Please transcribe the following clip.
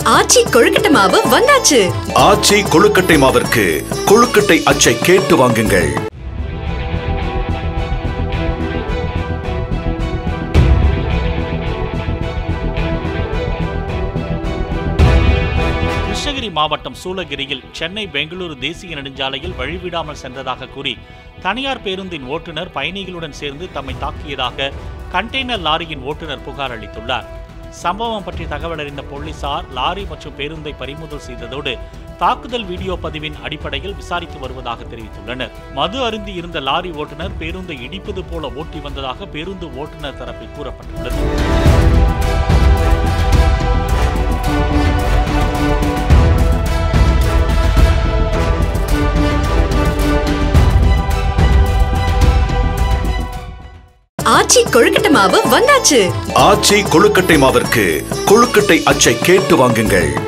ஆச்சி கொழுக்கட்டை மாவு வந்தாச்சு ஆச்சி கொழுக்கட்டை மாவிற்கு கொழுக்கட்டை அச்சை கேட்டு வாங்குங்கள் கிருஷ்ணகிரி மாவட்டம் சூளகிரியில் சென்னை பெங்களூரு தேசிய நெடுஞ்சாலையில் வழிவிடாமல் சென்றதாக கூறி தனியார் பேருந்தின் ஓட்டுநர் பயணிகளுடன் சேர்ந்து தம்மை தாக்கியதாக கண்டெய்னர் லாரியின் ஓட்டுநர் புகார் அளித்துள்ளார் சம்பவம் பற்றி தகவல் அறிந்த போலீசார் லாரி மற்றும் பேருந்தை பறிமுதல் செய்ததோடு தாக்குதல் வீடியோ பதிவின் அடிப்படையில் விசாரித்து வருவதாக தெரிவித்துள்ளனர் மது அருந்தி இருந்த லாரி ஓட்டுநர் பேருந்தை இடிப்பது போல ஓட்டி வந்ததாக பேருந்து ஓட்டுநர் தரப்பில் கூறப்பட்டுள்ளது ஆச்சி கொழுக்கட்டை மாவு வந்தாச்சு ஆச்சி கொழுக்கட்டை மாவிற்கு கொழுக்கட்டை அச்சை கேட்டு வாங்குங்கள்